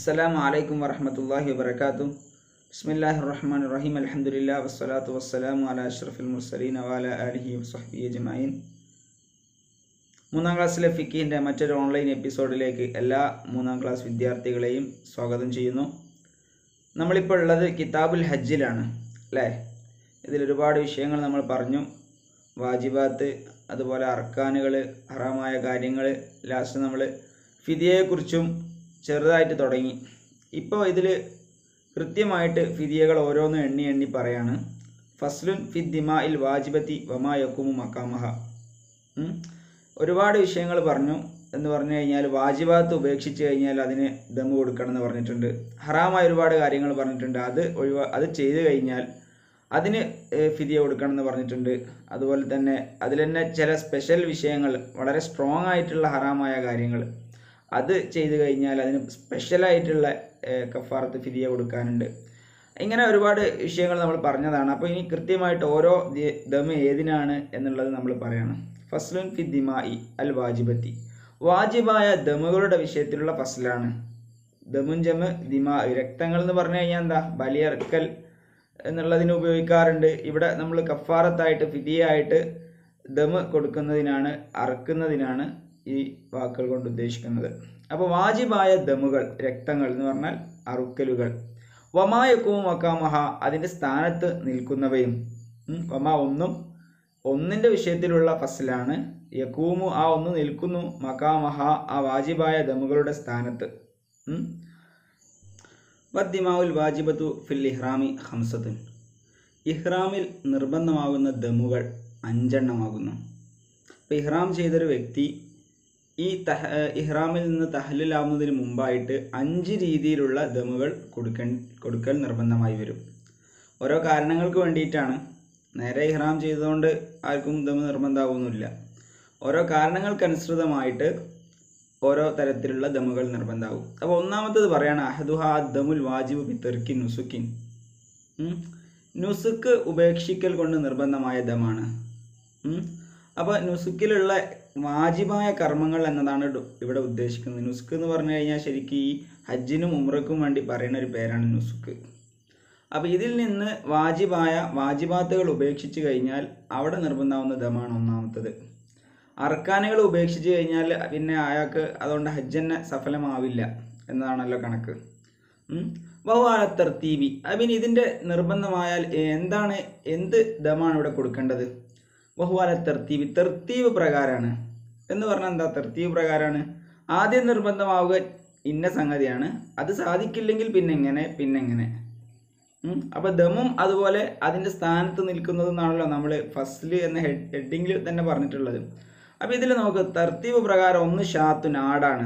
അസ്സലാമു അലൈക്കും വറഹമത്തല്ലാഹി വബർക്കാത്തു ബിസ്മില്ലാഹി റഹ്മാൻ റഹീം അൽഹംദുലില്ലാ വസ്സലാത്തു വസ്സലാമു അല അഷ്റഫുൽ മുർസലീൻ വാല അലിഹി വസ്ഹബി അജ്മഈൻ മൂന്നാം ക്ലാസ്സിലെ ഫിക്കിൻ്റെ മറ്റൊരു ഓൺലൈൻ എപ്പിസോഡിലേക്ക് എല്ലാ മൂന്നാം ക്ലാസ് വിദ്യാർത്ഥികളെയും സ്വാഗതം ചെയ്യുന്നു നമ്മളിപ്പോൾ ഉള്ളത് കിതാബുൽ ഹജ്ജിലാണ് അല്ലേ ഇതിൽ ഒരുപാട് വിഷയങ്ങൾ നമ്മൾ പറഞ്ഞു വാജിബാത്ത് അതുപോലെ അർക്കാനുകൾ ഹറാമായ കാര്യങ്ങൾ ലാസ്റ്റ് നമ്മൾ ഫിദിയയെക്കുറിച്ചും ചെറുതായിട്ട് തുടങ്ങി ഇപ്പോൾ ഇതിൽ കൃത്യമായിട്ട് ഫിദിയകൾ ഓരോന്നും എണ്ണി എണ്ണി പറയാണ് ഫസ്ലുൻ ഫിദ്ദിമ ഇൽ വാജിബത്തി വമാ യക്കുമു മക്കാമഹ ഉം. ഒരുപാട് വിഷയങ്ങൾ പറഞ്ഞു എന്ന് പറഞ്ഞു കഴിഞ്ഞാൽ വാജിബാത്ത് ഉപേക്ഷിച്ച് കഴിഞ്ഞാൽ അതിന് ദമ്മ് കൊടുക്കണം എന്ന് പറഞ്ഞിട്ടുണ്ട് ഹറാമായ ഒരുപാട് കാര്യങ്ങൾ പറഞ്ഞിട്ടുണ്ട് അത് ഒഴിവാ അത് ചെയ്തു കഴിഞ്ഞാൽ അതിന് ഏഹ്, ഫിദിയ കൊടുക്കണം എന്ന് പറഞ്ഞിട്ടുണ്ട് അതുപോലെ തന്നെ അതിൽ തന്നെ ചില സ്പെഷ്യൽ വിഷയങ്ങൾ വളരെ സ്ട്രോങ് ആയിട്ടുള്ള ഹറാമായ കാര്യങ്ങൾ അത് ചെയ്തു കഴിഞ്ഞാൽ അതിന് സ്പെഷ്യലായിട്ടുള്ള ഏഹ്, കഫാറത്ത് ഫിദിയ കൊടുക്കാനുണ്ട് ഇങ്ങനെ ഒരുപാട് വിഷയങ്ങൾ നമ്മൾ പറഞ്ഞതാണ് അപ്പോൾ ഇനി കൃത്യമായിട്ട് ഓരോ ദി- ദമ് ഏതിനാണ് എന്നുള്ളത് നമ്മൾ പറയണം ഫസ്ലുൻ ഫി ദിമായി അൽ വാജിബത്തി വാജിബായ ദമുകളുടെ വിഷയത്തിലുള്ള ഫസ്ലാണ് ദമുൻ ജമ് ദിമാ രക്തങ്ങൾ എന്ന് പറഞ്ഞു കഴിഞ്ഞാൽ എന്താ ബലിയർക്കൽ എന്നുള്ളതിന് ഉപയോഗിക്കാറുണ്ട് ഇവിടെ നമ്മൾ കഫാറത്തായിട്ട് ഫിദിയായിട്ട് ദമ് കൊടുക്കുന്നതിനാണ് അറക്കുന്നതിനാണ് ഈ വാക്കുകൾ കൊണ്ട് ഉദ്ദേശിക്കുന്നത് അപ്പോൾ വാജിബായ ദമുകൾ രക്തങ്ങൾ എന്ന് പറഞ്ഞാൽ അറുക്കലുകൾ വമായക്കവും വക്കാമഹ അതിൻ്റെ സ്ഥാനത്ത് നിൽക്കുന്നവയും ഉം, വമ ഒന്നും ഒന്നിൻ്റെ വിഷയത്തിലുള്ള ഫസലാണ് യക്കൂമു ആ ഒന്ന് നിൽക്കുന്നു മക്കാമഹ ആ വാജിബായ ദമുകളുടെ സ്ഥാനത്ത് ഉം. വദ്ദിമാവുൽ വാജിബത്തു ഫിൽ ഇഹ്റാമി ഹംസത്തുൻ ഇഹ്റാമിൽ നിർബന്ധമാകുന്ന ദമുകൾ അഞ്ചെണ്ണമാകുന്നു അപ്പോൾ ഇഹ്റാം ചെയ്തൊരു വ്യക്തി ഈ തഹ ഇഹ്റാമിൽ നിന്ന് തഹലിലാവുന്നതിന് മുമ്പായിട്ട് അഞ്ച് രീതിയിലുള്ള ദമുകൾ കൊടുക്കൻ കൊടുക്കൽ നിർബന്ധമായി വരും ഓരോ കാരണങ്ങൾക്ക് വേണ്ടിയിട്ടാണ് നേരെ ഇഹ്റാം ചെയ്തുകൊണ്ട് ആർക്കും ദമ് നിർബന്ധമാവുന്നില്ല ഓരോ കാരണങ്ങൾക്കനുസൃതമായിട്ട് ഓരോ തരത്തിലുള്ള ദമുകൾ നിർബന്ധമാവും അപ്പോൾ ഒന്നാമത്തത് പറയാണ് അഹദുഹ ദമുൽ വാജിബ് ബി തെർക്കി നുസുക്കിൻ ഉം. നുസുക്ക് ഉപേക്ഷിക്കൽ കൊണ്ട് നിർബന്ധമായ ദമാണ് ഉം. അപ്പോൾ നുസുക്കിലുള്ള വാജിബായ കർമ്മങ്ങൾ എന്നതാണ് ഇട- ഇവിടെ ഉദ്ദേശിക്കുന്നത് നുസുക്ക് എന്ന് പറഞ്ഞു കഴിഞ്ഞാൽ ശരിക്കും ഈ ഹജ്ജിനും ഉമ്രക്കും വേണ്ടി പറയുന്ന ഒരു പേരാണ് നുസുക്ക് അപ്പോൾ ഇതിൽ നിന്ന് വാജിബായ വാജിബാത്തുകൾ ഉപേക്ഷിച്ച് കഴിഞ്ഞാൽ അവിടെ നിർബന്ധമാവുന്ന ദമാണ് ഒന്നാമത്തത് അർക്കാനുകൾ ഉപേക്ഷിച്ച് കഴിഞ്ഞാൽ പിന്നെ അയാൾക്ക് അതുകൊണ്ട് ഹജ്ജ് തന്നെ സഫലമാവില്ല എന്നതാണല്ലോ കണക്ക് ബഹുവാല തർത്തീബി പിന്നെ ഇതിൻ്റെ നിർബന്ധമായാൽ എന്താണ് എന്ത് ദമാണ് ഇവിടെ കൊടുക്കേണ്ടത് ബഹുവാല തെർത്തീബ് തെർത്തീബ് പ്രകാരമാണ് എന്ന് പറഞ്ഞാൽ എന്താ തെർത്തീബ് പ്രകാരമാണ് ആദ്യം നിർബന്ധമാവുക ഇന്ന സംഗതിയാണ് അത് സാധിക്കില്ലെങ്കിൽ പിന്നെ എങ്ങനെ പിന്നെ എങ്ങനെ ഉം. അപ്പൊ ദമും അതുപോലെ അതിന്റെ സ്ഥാനത്ത് നിൽക്കുന്നതെന്നാണല്ലോ നമ്മൾ ഫസ്റ്റിൽ എന്ന ഹെഡിങ്ങിൽ തന്നെ പറഞ്ഞിട്ടുള്ളത് അപ്പൊ ഇതിൽ നമുക്ക് തർത്തീബ് പ്രകാരം ഒന്ന് ഷാത്തു നാടാണ്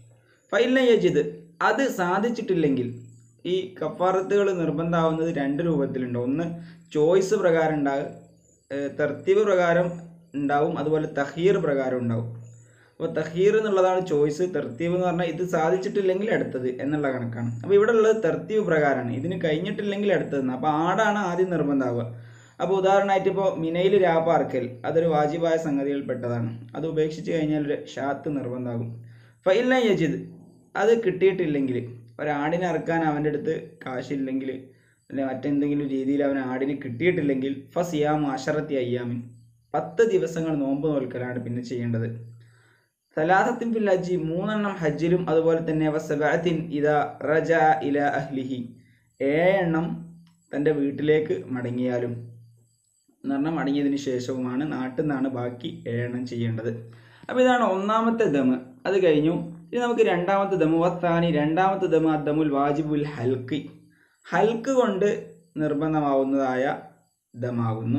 ഫൈല യജിദ് അത് സാധിച്ചിട്ടില്ലെങ്കിൽ ഈ കഫാറത്തുകൾ നിർബന്ധമാവുന്നത് രണ്ട് രൂപത്തിലുണ്ട് ഒന്ന് ചോയ്സ് പ്രകാരം ഉണ്ടാകും തർത്തീബ് പ്രകാരം ഉണ്ടാവും അതുപോലെ തഹീർ പ്രകാരം ഉണ്ടാവും അപ്പോൾ തഹീർ എന്നുള്ളതാണ് ചോയ്സ് തെർത്തീവ് എന്ന് പറഞ്ഞാൽ ഇത് സാധിച്ചിട്ടില്ലെങ്കിൽ അടുത്തത് എന്നുള്ള കണക്കാണ് അപ്പോൾ ഇവിടെ ഉള്ളത് തെർത്തീവ് പ്രകാരമാണ് ഇതിന് കഴിഞ്ഞിട്ടില്ലെങ്കിൽ അടുത്തതെന്ന് അപ്പോൾ ആടാണ് ആദ്യം നിർബന്ധമാവുക അപ്പോൾ ഉദാഹരണമായിട്ട് ഇപ്പോൾ മിനയിൽ രാപ്പാർക്കൽ അതൊരു വാജിബായ സംഗതികളിൽപ്പെട്ടതാണ് അത് ഉപേക്ഷിച്ച് കഴിഞ്ഞാൽ ഒരു ഷാത്ത് നിർബന്ധമാകും ഫൈല യജിദ് അത് കിട്ടിയിട്ടില്ലെങ്കിൽ ഒരാടിനെ അറക്കാൻ അവൻ്റെ അടുത്ത് കാശില്ലെങ്കിൽ അല്ലെ മറ്റെന്തെങ്കിലും രീതിയിൽ അവൻ ആടിന് കിട്ടിയിട്ടില്ലെങ്കിൽ ഫസിയാം അഷറത്തി അയ്യാമിൻ പത്ത് ദിവസങ്ങൾ നോമ്പ് നോൽക്കലാണ് പിന്നെ ചെയ്യേണ്ടത് സലാസത്തിൻ ഫിൽ ഹജ്ജി മൂന്നെണ്ണം ഹജ്ജിലും അതുപോലെ തന്നെ വസബാത്തിൻ ഇതാ റജ ഇല അഹ്ലിഹി ഏഴെണ്ണം തൻ്റെ വീട്ടിലേക്ക് മടങ്ങിയാലും എന്ന് പറഞ്ഞാൽ മടങ്ങിയതിന് ശേഷവുമാണ് നാട്ടിൽ നിന്നാണ് ബാക്കി ഏഴെണ്ണം ചെയ്യേണ്ടത് അപ്പോൾ ഇതാണ് ഒന്നാമത്തെ ദമ് അത് കഴിഞ്ഞു ഇനി നമുക്ക് രണ്ടാമത്തെ ദമു വത്താനി രണ്ടാമത്തെ ദമു അദ്ദമുൽ വാജിബുൽ ഹൽക്കി ഹൽക്ക് കൊണ്ട് നിർബന്ധമാവുന്നതായ ദമാകുന്നു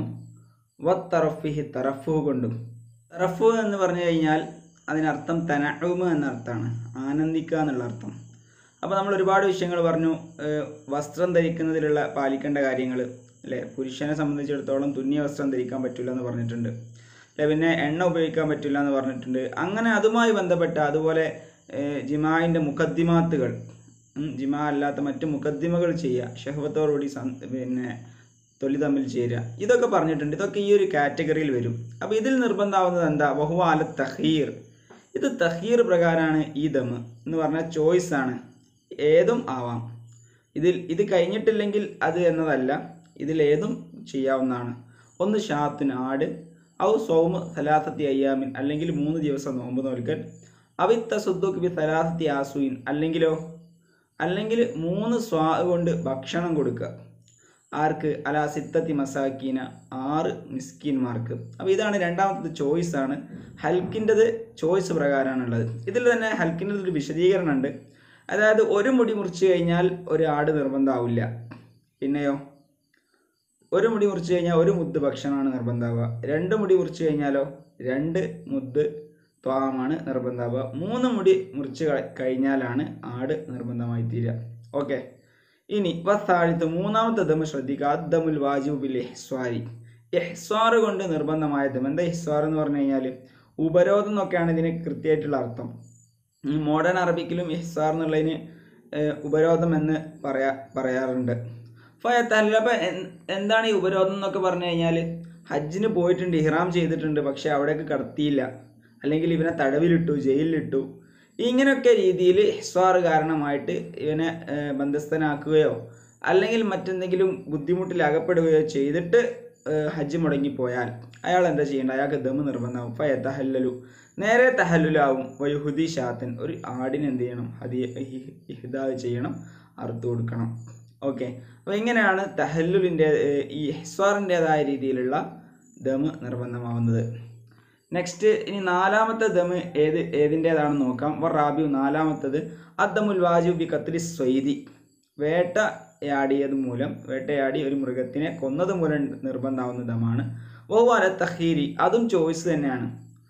വത്തറഫിഹി തറഫു കൊണ്ടും തറഫു എന്ന് പറഞ്ഞു കഴിഞ്ഞാൽ അതിനർത്ഥം തനഉമ് എന്നർത്ഥമാണ് ആനന്ദിക്കുക എന്നുള്ള അർത്ഥം അപ്പോൾ നമ്മൾ ഒരുപാട് വിഷയങ്ങൾ പറഞ്ഞു ഏഹ് വസ്ത്രം ധരിക്കുന്നതിലുള്ള പാലിക്കേണ്ട കാര്യങ്ങൾ അല്ലേ പുരുഷനെ സംബന്ധിച്ചിടത്തോളം തുന്നിയ വസ്ത്രം ധരിക്കാൻ പറ്റില്ല എന്ന് പറഞ്ഞിട്ടുണ്ട് അല്ലെ പിന്നെ എണ്ണ ഉപയോഗിക്കാൻ പറ്റില്ല എന്ന് പറഞ്ഞിട്ടുണ്ട് അങ്ങനെ അതുമായി ബന്ധപ്പെട്ട അതുപോലെ ഏഹ് ജിമായിൻ്റെ മുഖദ്ദിമാത്തുകൾ ഉം, ജിമാ അല്ലാത്ത മറ്റ് മുഖദ്ദിമകൾ ചെയ്യുക ഷഹവത്തോടുകൂടി സം പിന്നെ തൊലി തമ്മിൽ ചേരുക ഇതൊക്കെ പറഞ്ഞിട്ടുണ്ട് ഇതൊക്കെ ഈ ഒരു കാറ്റഗറിയിൽ വരും അപ്പോൾ ഇതിൽ നിർബന്ധമാവുന്നത് എന്താ ബഹുവാല തഹീർ ഇത് തഹീർ പ്രകാരമാണ് ഈ ദമ് എന്ന് പറഞ്ഞാൽ ചോയ്സ് ആണ് ഏതും ആവാം ഇതിൽ ഇത് കഴിഞ്ഞിട്ടില്ലെങ്കിൽ അത് എന്നതല്ല ഇതിലേതും ചെയ്യാവുന്നതാണ് ഒന്ന് ഷാത്തിന് ആട് ഔ സൗമ് സലാസത്തി അയ്യാമിൻ അല്ലെങ്കിൽ മൂന്ന് ദിവസം നോമ്പ് നോൽക്കൽ അവിത്ത സുദ്ദുക്ക് ബി സലാസത്തി ആസുയിൻ അല്ലെങ്കിലോ അല്ലെങ്കിൽ മൂന്ന് സ്വാ കൊണ്ട് ഭക്ഷണം കൊടുക്കുക ആർക്ക് അലാ സിത്തത്തി മസാക്കീന ആറ് മിസ്കിന്മാർക്ക് അപ്പോൾ ഇതാണ് രണ്ടാമത്തത് ചോയ്സ് ആണ് ഹൽക്കിൻ്റെത് ചോയ്സ് പ്രകാരമാണുള്ളത് ഇതിൽ തന്നെ ഹൽക്കിൻ്റെ ഒരു വിശദീകരണം ഉണ്ട് അതായത് ഒരു മുടി മുറിച്ച് കഴിഞ്ഞാൽ ഒരു ആട് നിർബന്ധമാവില്ല പിന്നെയോ ഒരു മുടി മുറിച്ച് കഴിഞ്ഞാൽ ഒരു മുദ്ദ് ഭക്ഷണമാണ് നിർബന്ധമാവുക രണ്ട് മുടി മുറിച്ച് കഴിഞ്ഞാലോ രണ്ട് മുദ്ദ് ത്വാമാണ് നിർബന്ധമാവുക മൂന്ന് മുടി മുറിച്ച് ക- കഴിഞ്ഞാലാണ് ആട് നിർബന്ധമായി തീരുക ഓക്കെ ഇനി വസ്താഴ്ത്ത് മൂന്നാമത്തെ ദം ശ്രദ്ധിക്കുക അദ്ദമുൽ വാജിബ് ബിൽ ഇഹ്സ്വാരി ഇഹ്സ്വാർ കൊണ്ട് നിർബന്ധമായ ദം എന്താ ഇഹ്സ്വാർ എന്ന് പറഞ്ഞു കഴിഞ്ഞാൽ ഉപരോധം എന്നൊക്കെയാണ് ഇതിന് കൃത്യമായിട്ടുള്ള അർത്ഥം മോഡേൺ അറബിക്കിലും ഇഹ്സാർ എന്നുള്ളതിന് ഏഹ്, ഉപരോധം എന്ന് പറയാ പറയാറുണ്ട് ഫയത്തല്ല അപ്പം എന്താണ് ഈ ഉപരോധം എന്നൊക്കെ പറഞ്ഞു കഴിഞ്ഞാൽ ഹജ്ജിന് പോയിട്ടുണ്ട് ഇഹ്റാം ചെയ്തിട്ടുണ്ട് പക്ഷെ അവിടേക്ക് കടത്തിയില്ല അല്ലെങ്കിൽ ഇവനെ തടവിലിട്ടു ജയിലിലിട്ടു ഇങ്ങനെയൊക്കെ രീതിയിൽ ഇഹ്സാർ കാരണമായിട്ട് ഇവനെ ഏഹ്, ബന്ധസ്ഥനാക്കുകയോ അല്ലെങ്കിൽ മറ്റെന്തെങ്കിലും ബുദ്ധിമുട്ടിൽ അകപ്പെടുകയോ ചെയ്തിട്ട് ഏഹ്, ഹജ്ജ് മുടങ്ങിപ്പോയാൽ അയാൾ എന്താ ചെയ്യേണ്ടത് അയാൾക്ക് ദമ് നിർബന്ധമാവും ഫയത്തഹല്ലലു നേരെ തഹല്ലുലാവും വയുഹുദി ഷാത്തൻ ഒരു ആടിന് എന്ത് ചെയ്യണം ഹദി ഇഹ്ദാവ് ചെയ്യണം അറുത്തു കൊടുക്കണം ഓക്കെ അപ്പോൾ ഇങ്ങനെയാണ് തഹല്ലുലിൻ്റെ ഈ ഹിസ്വാറിൻ്റെതായ രീതിയിലുള്ള ദമ് നിർബന്ധമാവുന്നത് നെക്സ്റ്റ് ഇനി നാലാമത്തെ ദമ് ഏത് ഏതിൻ്റേതാണെന്ന് നോക്കാം വർ റാബിയു നാലാമത്തത് അദ്ദമുൽ വാജിബ് ബി കത്രി സ്വൈദി വേട്ടയാടിയത് മൂലം വേട്ടയാടി ഒരു മൃഗത്തിനെ കൊന്നത് മൂലം നിർബന്ധമാവുന്ന ദമാണ് വഹുവാല തഹീരി അതും ചോയ്സ് തന്നെയാണ്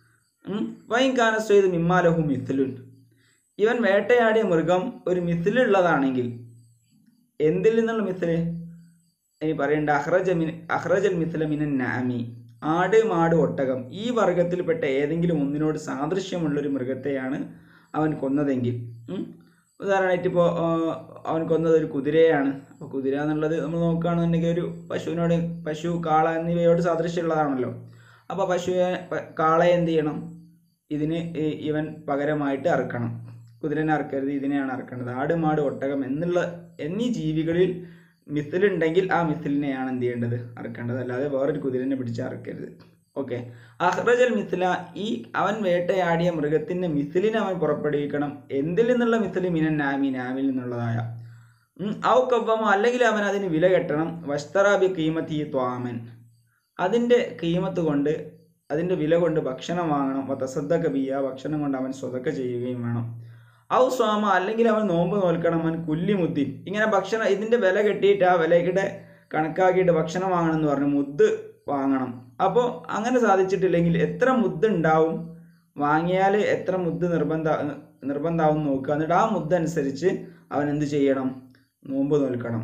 വൈകാന സ്വൈദ് മിമ്മാലഹു മിഥിലുൻ ഇവൻ വേട്ടയാടിയ മൃഗം ഒരു മിഥിലുള്ളതാണെങ്കിൽ എന്തിൽ നിന്നുള്ള മിഥില് ഇനി പറയേണ്ട അഹ്റജ മിൻ അഹ്റജൽ മിഥില മിനൻ നാമി ആട് മാട് ഒട്ടകം ഈ വർഗത്തിൽപ്പെട്ട ഏതെങ്കിലും ഒന്നിനോട് സാദൃശ്യമുള്ള ഒരു മൃഗത്തെയാണ് അവൻ കൊന്നതെങ്കിൽ ഉം. ഉദാഹരണമായിട്ട് ഇപ്പോൾ അവൻ കൊന്നത് ഒരു കുതിരയാണ് അപ്പോൾ കുതിര എന്നുള്ളത് നമ്മൾ നോക്കുകയാണെന്നുണ്ടെങ്കിൽ ഒരു പശുവിനോട് പശു കാള എന്നിവയോട് സാദൃശ്യമുള്ളതാണല്ലോ അപ്പോൾ പശുവിനെ പ- കാളയെ എന്ത് ചെയ്യണം ഇതിന് ഈ- ഇവൻ പകരമായിട്ട് അറുക്കണം കുതിരനെ അറുക്കരുത് ഇതിനെയാണ് അറുക്കേണ്ടത് ആട് മാട് ഒട്ടകം എന്നുള്ള എന്നീ ജീവികളിൽ മിസിലുണ്ടെങ്കിൽ ആ മിസിലിനെയാണ് എന്ത് ചെയ്യേണ്ടത് അറുക്കേണ്ടത് അല്ലാതെ വേറൊരു കുതിരനെ പിടിച്ച് അറുക്കരുത് ഓക്കെ അഹ്റജൽ മിസില ഈ അവൻ വേട്ടയാടിയ മൃഗത്തിന്റെ മിസിലിനെ അവൻ പുറപ്പെടുവിക്കണം എന്തിൽ നിന്നുള്ള മിസില് മിനൻ നാമി നാമിൽ നിന്നുള്ളതായ ഉം, ഔ കവ്വമോ അല്ലെങ്കിൽ അവൻ അതിന് വില കെട്ടണം വസ്തറാബി കീമത്തി ത്വാമൻ അതിൻ്റെ കീമത്ത് കൊണ്ട് അതിൻ്റെ വില കൊണ്ട് ഭക്ഷണം വാങ്ങണം തസദ്ദക്ക ബിയ ഭക്ഷണം കൊണ്ട് അവൻ സ്വതക്ക ചെയ്യുകയും വേണം ഔ സ്വാമ അല്ലെങ്കിൽ അവൻ നോമ്പ് നോൽക്കണം അവൻ കുല്ലിമുദ്ദിൻ ഇങ്ങനെ ഭക്ഷണം ഇതിൻ്റെ വില കെട്ടിയിട്ട് ആ വിലയുടെ കണക്കാക്കിയിട്ട് ഭക്ഷണം വാങ്ങണം എന്ന് പറഞ്ഞു മുദ്ദ് വാങ്ങണം അപ്പോൾ അങ്ങനെ സാധിച്ചിട്ടില്ലെങ്കിൽ എത്ര മുദ്ദ് ഉണ്ടാവും വാങ്ങിയാൽ എത്ര മുദ്ദ് നിർബന്ധ നിർബന്ധമാവും നോക്കുക എന്നിട്ട് ആ മുദ്ദ് അനുസരിച്ച് അവൻ എന്ത് ചെയ്യണം നോമ്പ് നോൽക്കണം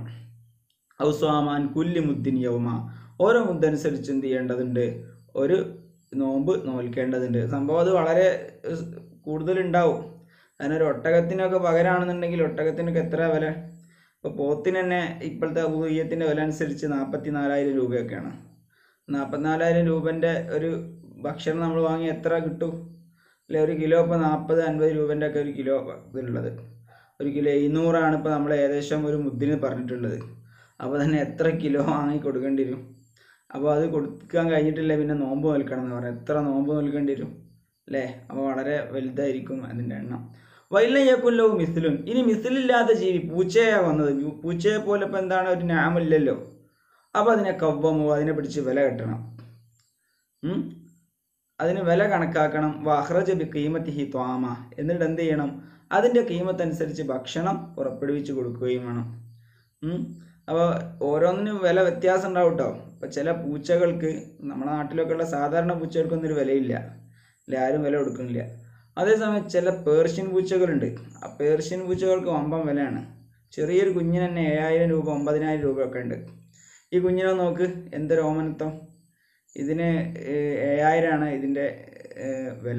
ഔസ്വാമാൻ കുല്ലി മുദ്ദിൻ യൗമ ഓരോ മുദ്ദനുസരിച്ച് എന്ത് ചെയ്യേണ്ടതുണ്ട് ഒരു നോമ്പ് നോൽക്കേണ്ടതുണ്ട് സംഭവം അത് വളരെ ഏഹ്, കൂടുതലുണ്ടാവും കാരണം ഒരു ഒട്ടകത്തിനൊക്കെ പകരമാണെന്നുണ്ടെങ്കിൽ ഒട്ടകത്തിനൊക്കെ എത്ര വില ഇപ്പോൾ പോത്തിന് തന്നെ ഇപ്പോഴത്തെ ഊയ്യത്തിൻ്റെ വില അനുസരിച്ച് നാൽപ്പത്തി നാലായിരം രൂപയൊക്കെയാണ് നാൽപ്പത്തിനാലായിരം രൂപൻ്റെ ഒരു ഭക്ഷണം നമ്മൾ വാങ്ങി എത്ര കിട്ടും അല്ലെ ഒരു കിലോ ഇപ്പോൾ നാൽപ്പത് അൻപത് രൂപൻ്റെ ഒക്കെ ഒരു കിലോ ഇതിലുള്ളത് ഒരു കിലോ എഴുന്നൂറാണ് ഇപ്പോൾ നമ്മൾ ഏകദേശം ഒരു മുദ്ദിന് പറഞ്ഞിട്ടുള്ളത് അപ്പോൾ തന്നെ എത്ര കിലോ വാങ്ങി കൊടുക്കേണ്ടി വരും അപ്പോൾ അത് കൊടുക്കാൻ കഴിഞ്ഞിട്ടില്ല പിന്നെ നോമ്പ് നോൽക്കണം എന്ന് പറയാം എത്ര നോമ്പ് നോൽക്കേണ്ടി വരും അല്ലേ അപ്പോൾ വളരെ വലുതായിരിക്കും അതിൻ്റെ എണ്ണം വൈലയ്യക്കുല്ലോ മിസിലും ഇനി മിസിലില്ലാത്ത ജീവി പൂച്ചയാ വന്നത് പൂ- പൂച്ചയെ പോലെ ഇപ്പം എന്താണ് ഒരു നാമില്ലല്ലോ അപ്പോൾ അതിനെ കവ്വമോ അതിനെ പിടിച്ച് വില കെട്ടണം ഉം? അതിന് വില കണക്കാക്കണം വഹ്റജ ബി കീമത്തിഹി ത്വാമ എന്നിട്ട് എന്ത് ചെയ്യണം അതിൻ്റെ കീമത്തനുസരിച്ച് ഭക്ഷണം പുറപ്പെടുവിച്ച് കൊടുക്കുകയും വേണം അപ്പോൾ ഓരോന്നിനും വില വ്യത്യാസം ഉണ്ടാവും കേട്ടോ ഇപ്പോൾ ചില പൂച്ചകൾക്ക് നമ്മുടെ നാട്ടിലൊക്കെ ഉള്ള സാധാരണ പൂച്ചകൾക്കൊന്നും ഒരു വിലയില്ല അല്ലെ ആരും വില കൊടുക്കുന്നില്ല അതേസമയം ചില പേർഷ്യൻ പൂച്ചകളുണ്ട് ആ പേർഷ്യൻ പൂച്ചകൾക്ക് വമ്പൻ വിലയാണ് ചെറിയൊരു കുഞ്ഞിന് തന്നെ ഏഴായിരം രൂപ ഒമ്പതിനായിരം രൂപ ഒക്കെ ഉണ്ട് ഈ കുഞ്ഞിനെ നോക്ക് എന്തൊരു ഓമനത്വം ഇതിന് ഏഹ്, ഏഴായിരമാണ് ഇതിൻ്റെ ഏഹ്, വില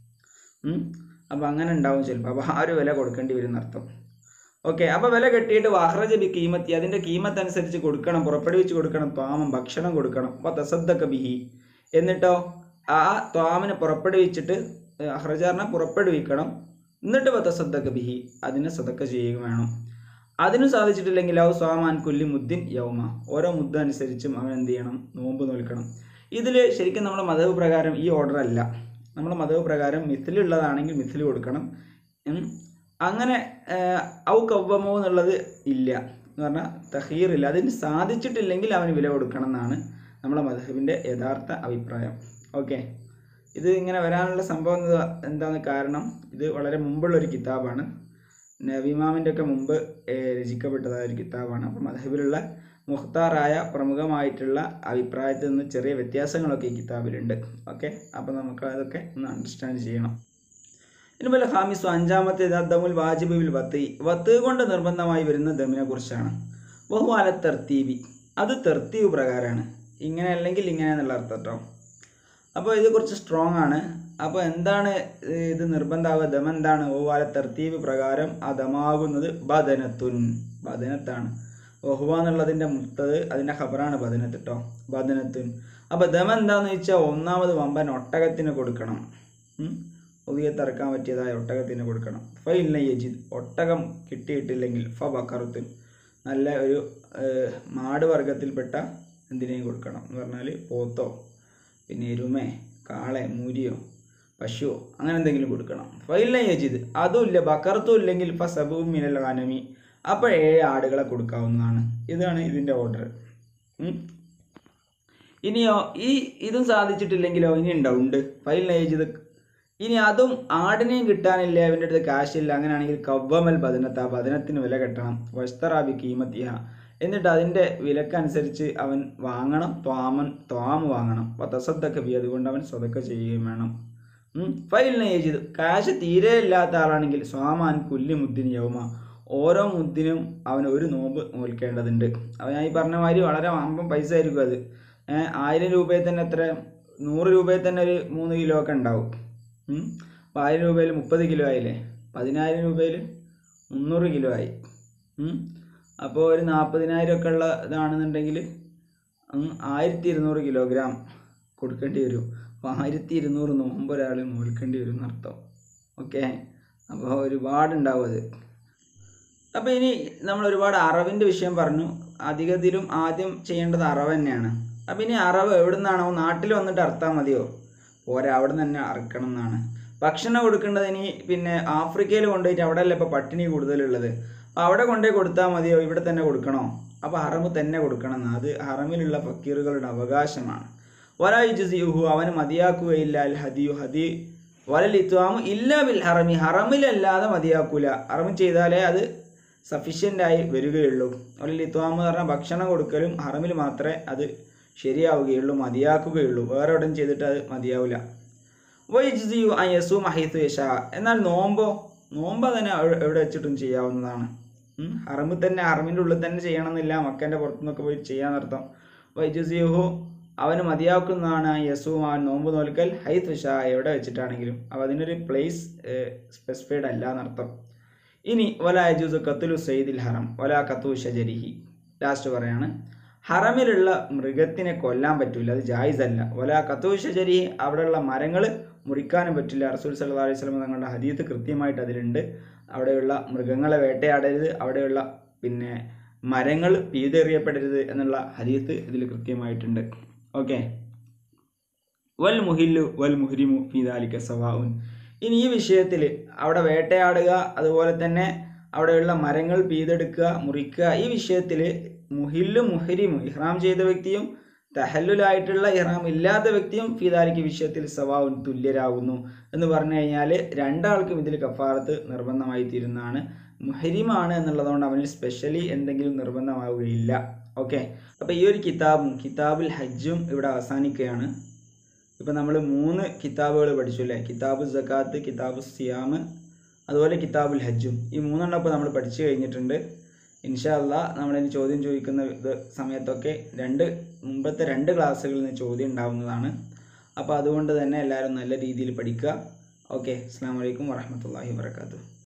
അപ്പോൾ അങ്ങനെ ഉണ്ടാവും ചിലപ്പോൾ അപ്പോൾ ആ ഒരു വില കൊടുക്കേണ്ടി വരും എന്നർത്ഥം ഓക്കെ അപ്പോൾ വില കെട്ടിയിട്ട് വാഹ്റജ ബി കീമത്തി അതിൻ്റെ കീമത്ത് അനുസരിച്ച് കൊടുക്കണം പുറപ്പെടുവിച്ച് കൊടുക്കണം ത്വാമം ഭക്ഷണം കൊടുക്കണം അപ്പോൾ തസദ്ദക്ക ബിഹി എന്നിട്ടോ ആ ത്വാമിനെ പുറപ്പെടുവിച്ചിട്ട് അഹ്റജാറിനെ പുറപ്പെടുവിക്കണം എന്നിട്ട് വത്തസദ്ദക്ക ബിഹി അതിനെ സദക്ക ചെയ്യുക വേണം അതിനും സാധിച്ചിട്ടില്ലെങ്കിൽ ഔ സ്വാമാൻ കുല്ലി മുദ്ദിൻ യൗമ ഓരോ മുദ്ദ അനുസരിച്ചും അവൻ എന്ത് ചെയ്യണം നോമ്പ് നോൽക്കണം ഇതിൽ ശരിക്കും നമ്മുടെ മതവ് പ്രകാരം ഈ ഓർഡർ അല്ല നമ്മുടെ മതവ് പ്രകാരം മിഥിലുള്ളതാണെങ്കിൽ മിഥിൽ കൊടുക്കണം ഉം. അങ്ങനെ ഏഹ്, ഔ കവ്വമോ എന്നുള്ളത് ഇല്ല എന്ന് പറഞ്ഞാൽ തഹീർ ഇല്ല അതിന് സാധിച്ചിട്ടില്ലെങ്കിൽ അവന് വില കൊടുക്കണം എന്നാണ് നമ്മുടെ മധുബിൻ്റെ യഥാർത്ഥ അഭിപ്രായം ഓക്കെ ഇത് ഇങ്ങനെ വരാനുള്ള സംഭവം എന്താ എന്താണ് കാരണം ഇത് വളരെ മുമ്പുള്ള ഒരു കിതാബാണ് നബിമാമിൻ്റെ ഒക്കെ മുമ്പ് ഏഹ്, രചിക്കപ്പെട്ടതായ ഒരു കിതാബാണ് അപ്പം മധബിലുള്ള മുഖ്താറായ പ്രമുഖമായിട്ടുള്ള അഭിപ്രായത്തിൽ നിന്ന് ചെറിയ വ്യത്യാസങ്ങളൊക്കെ ഈ കിതാബിലുണ്ട് ഓക്കെ അപ്പം നമുക്ക് അതൊക്കെ ഒന്ന് അണ്ടർസ്റ്റാൻഡ് ചെയ്യണം ഇതുപോലെ ഹാമിസു അഞ്ചാമത്തെ ദമുൽ വാജിബ് ബിൽ വത്ത് വത്ത് കൊണ്ട് നിർബന്ധമായി വരുന്ന ദമിനെ കുറിച്ചാണ് ബഹുവാല തെർത്തീബി അത് തെർത്തീബ് പ്രകാരമാണ് ഇങ്ങനെ അല്ലെങ്കിൽ ഇങ്ങനെ എന്നുള്ള അർത്ഥം കേട്ടോ അപ്പോൾ ഇത് കുറച്ച് സ്ട്രോങ് ആണ് അപ്പോൾ എന്താണ് ഇത് നിർബന്ധമാവുക ദം എന്താണ് ബഹുവാല തെർത്തീബ് പ്രകാരം ആ ദമാകുന്നത് ബദനത്തുൻ ബദനത്താണ് ഒഹുവ എന്നുള്ളതിൻ്റെ മുത്തത് അതിൻ്റെ ഖബറാണ് ബദനത്ത് കേട്ടോ ബദനത്തുൻ അപ്പോൾ ദം എന്താണെന്ന് വെച്ചാൽ ഒന്നാമത് വമ്പൻ ഒട്ടകത്തിന് കൊടുക്കണം ഉം. ഉദിയെ തറക്കാൻ പറ്റിയതായ ഒട്ടകത്തിന് കൊടുക്കണം ഫ ഇല്ല യജിദ് ഒട്ടകം കിട്ടിയിട്ടില്ലെങ്കിൽ ഫ ബക്കറുത്തുൻ നല്ല ഒരു ഏഹ്, മാട് വർഗത്തിൽപ്പെട്ട എന്തിനേയും കൊടുക്കണം എന്ന് പറഞ്ഞാൽ പോത്തോ പിന്നെ എരുമേ കാളെ മൂരിയോ പശുവോ അങ്ങനെ എന്തെങ്കിലും കൊടുക്കണം ഫൈല യജിദ് അതും ഇല്ല ബക്കറത്തും ഇല്ലെങ്കിൽ ഫ സബും മിനൽ ഖാനമി അപ്പോൾ ഏഴ് ആടുകളെ കൊടുക്കാവുന്നതാണ് ഇതാണ് ഇതിൻ്റെ ഓർഡർ ഇനിയോ ഈ ഇതും സാധിച്ചിട്ടില്ലെങ്കിലോ ഇനി ഉണ്ടോ ഉണ്ട് ഫൈൽ ഏജ് ഇനി അതും ആടിനെയും കിട്ടാനില്ല അവൻ്റെ അടുത്ത് കാശില്ല അങ്ങനെയാണെങ്കിൽ കവ്വമൽ ബദനത്ത് ആ ബദനത്തിന് വില കെട്ടണം വസ്തറാബി കീമത്തിയ എന്നിട്ട് അതിൻ്റെ വിലക്കനുസരിച്ച് അവൻ വാങ്ങണം ത്വാമൻ ത്വാമ് വാങ്ങണം തസദ്ദക്ക ബി അതുകൊണ്ട് അവൻ സ്വതക്ക ചെയ്യുകയും വേണം ഫൈലിനെ ഏജ് കാശ് തീരെ ഇല്ലാത്ത ആളാണെങ്കിൽ സ്വാമാൻ കുല്ലി മുദ്ദിന് യൗമ ഓരോ മുദ്ദിനും അവൻ ഒരു നോമ്പ് നോൽക്കേണ്ടതുണ്ട് അവൻ ഞാൻ ഈ പറഞ്ഞ മാതിരി വളരെ വമ്പൻ പൈസ ആയിരിക്കും അത് ഏഹ് ആയിരം രൂപയിൽ തന്നെ എത്ര നൂറ് രൂപയിൽ തന്നെ ഒരു മൂന്ന് കിലോ ഒക്കെ ഉണ്ടാവും ഉം. അപ്പോൾ ആയിരം രൂപയിൽ മുപ്പത് കിലോ ആയില്ലേ പതിനായിരം രൂപയിൽ മുന്നൂറ് കിലോ ആയി ഉം. അപ്പോൾ ഒരു നാൽപ്പതിനായിരം ഒക്കെ ഉള്ള ഇതാണെന്നുണ്ടെങ്കിൽ ആയിരത്തി ഇരുന്നൂറ് കിലോഗ്രാം കൊടുക്കേണ്ടി വരും അപ്പോൾ ആയിരത്തി ഇരുന്നൂറ് നോമ്പ് ഒരാൾ നോൽക്കേണ്ടി വരും എന്നർത്ഥം ഓക്കെ അപ്പോൾ ഒരുപാടുണ്ടാവും അത് അപ്പോൾ ഇനി നമ്മൾ ഒരുപാട് അറവിൻ്റെ വിഷയം പറഞ്ഞു അധികത്തിലും ആദ്യം ചെയ്യേണ്ടത് അറവ് തന്നെയാണ് അപ്പോൾ ഇനി അറവ് എവിടെ നിന്നാണോ നാട്ടിൽ വന്നിട്ട് അറുത്താൽ മതിയോ പോരാ അവിടെ നിന്ന് തന്നെ അറുക്കണം എന്നാണ് ഭക്ഷണം കൊടുക്കേണ്ടത് ഇനി പിന്നെ ആഫ്രിക്കയിൽ കൊണ്ടുപോയിട്ട് അവിടെ അല്ല ഇപ്പോൾ പട്ടിണി കൂടുതലുള്ളത് അപ്പോൾ അവിടെ കൊണ്ടുപോയി കൊടുത്താൽ മതിയോ ഇവിടെ തന്നെ കൊടുക്കണോ അപ്പോൾ ഹറമ് തന്നെ കൊടുക്കണം എന്ന് അത് ഹറമിലുള്ള ഫക്കീറുകളുടെ അവകാശമാണ് വലായുജുഹു അവന് മതിയാക്കുകയില്ല അൽ ഹദിയു ഹദി വലൽ ഇത്വാമു ഇല്ല ബിൽ ഹറമി ഹറമിലല്ലാതെ മതിയാക്കൂല ഹറമി ചെയ്താലേ അത് സഫീഷ്യൻ്റ് ആയി വരികയുള്ളൂ വലൽ ഇത്വാമു എന്ന് പറഞ്ഞാൽ ഭക്ഷണം കൊടുക്കലും ഹറമിൽ മാത്രമേ അത് ശരിയാവുകയുള്ളൂ മതിയാക്കുകയുള്ളൂ വേറെ എവിടെയും ചെയ്തിട്ട് അത് മതിയാവില്ല വൈജിയു അയസു മഹീത്തു യശ എന്നാൽ നോമ്പോ നോമ്പ് തന്നെ എവിടെ- എവിടെ വെച്ചിട്ടും ചെയ്യാവുന്നതാണ് ഉം. ഹറമിൽ തന്നെ ഹറമിൻ്റെ ഉള്ളിൽ തന്നെ ചെയ്യണമെന്നില്ല മക്കൻ്റെ പുറത്തുനിന്നൊക്കെ പോയി ചെയ്യാന്നർത്ഥം വൈജുസിയുഹു അവന് മതിയാക്കുന്നതാണ് യസു ആ നോമ്പ് നോൽക്കൽ ഹൈത്ത് ഷാ എവിടെ വെച്ചിട്ടാണെങ്കിലും അപ്പോൾ അതിനൊരു പ്ലേസ് സ്പെസിഫൈഡ് അല്ല എന്നർത്ഥം ഇനി വല അജൂസ് കത്തുലു സയ്യിദിൽ ഹറം വല കത്തു ഷജരിഹി ലാസ്റ്റ് പറയാണ് ഹറമിലുള്ള മൃഗത്തിനെ കൊല്ലാൻ പറ്റില്ല അത് ജായിസ് അല്ല വല കത്തു ഷജരിഹി അവിടെയുള്ള മരങ്ങൾ മുറിക്കാനും പറ്റില്ല റസൂൽ സല്ലല്ലാഹു അലൈഹി വസല്ലം തങ്ങളുടെ ഹദീത്ത് കൃത്യമായിട്ട് അതിലുണ്ട് അവിടെയുള്ള മൃഗങ്ങളെ വേട്ടയാടരുത് അവിടെയുള്ള പിന്നെ മരങ്ങൾ പീതെറിയപ്പെടരുത് എന്നുള്ള ഹദീത്ത് ഇതിൽ കൃത്യമായിട്ടുണ്ട് ഓക്കെ വൽ മുഹില്ലു വൽ മുഹ്രിമു ഫിദാലിക സവാഉൻ ഇനി ഈ വിഷയത്തിൽ അവിടെ വേട്ടയാടുക അതുപോലെ തന്നെ അവിടെയുള്ള മരങ്ങൾ പീതെടുക്കുക മുറിക്കുക ഈ വിഷയത്തിൽ മുഹില്ലും മുഹരിമും ഇഹ്റാം ചെയ്ത വ്യക്തിയും തഹല്ലുലായിട്ടുള്ള ഇഹ്റാം ഇല്ലാത്ത വ്യക്തിയും ഫിദാലിക്ക് വിഷയത്തിൽ സവാഉൻ തുല്യരാകുന്നു എന്ന് പറഞ്ഞു കഴിഞ്ഞാൽ രണ്ടാൾക്കും ഇതിൽ കഫാറത്ത് നിർബന്ധമായി തീരുന്നതാണ് മുഹരിമാണ് എന്നുള്ളതുകൊണ്ട് അവനിൽ സ്പെഷ്യലി എന്തെങ്കിലും നിർബന്ധമാവുകയില്ല ഓക്കെ അപ്പോൾ ഈ ഒരു കിതാബും കിതാബുൽ ഹജ്ജും ഇവിടെ അവസാനിക്കുകയാണ് ഇപ്പം നമ്മൾ മൂന്ന് കിതാബുകൾ പഠിച്ചു അല്ലേ കിതാബ് സക്കാത്ത് കിതാബ് സിയാം അതുപോലെ കിതാബുൽ ഹജ്ജും ഈ മൂന്നെണ്ണം ഇപ്പോൾ നമ്മൾ പഠിച്ചു കഴിഞ്ഞിട്ടുണ്ട് ഇൻഷാ അല്ലാ നമ്മളിനി ചോദ്യം ചോദിക്കുന്ന ഇത് സമയത്തൊക്കെ രണ്ട് മുമ്പത്തെ രണ്ട് ക്ലാസ്സുകളിൽ നിന്ന് ചോദ്യം ഉണ്ടാവുന്നതാണ് അപ്പോൾ അതുകൊണ്ട് തന്നെ എല്ലാവരും നല്ല രീതിയിൽ പഠിക്കുക ഓക്കെ അസ്സാം വലൈക്കും വറഹമത്തല്ലാഹി വാത്തു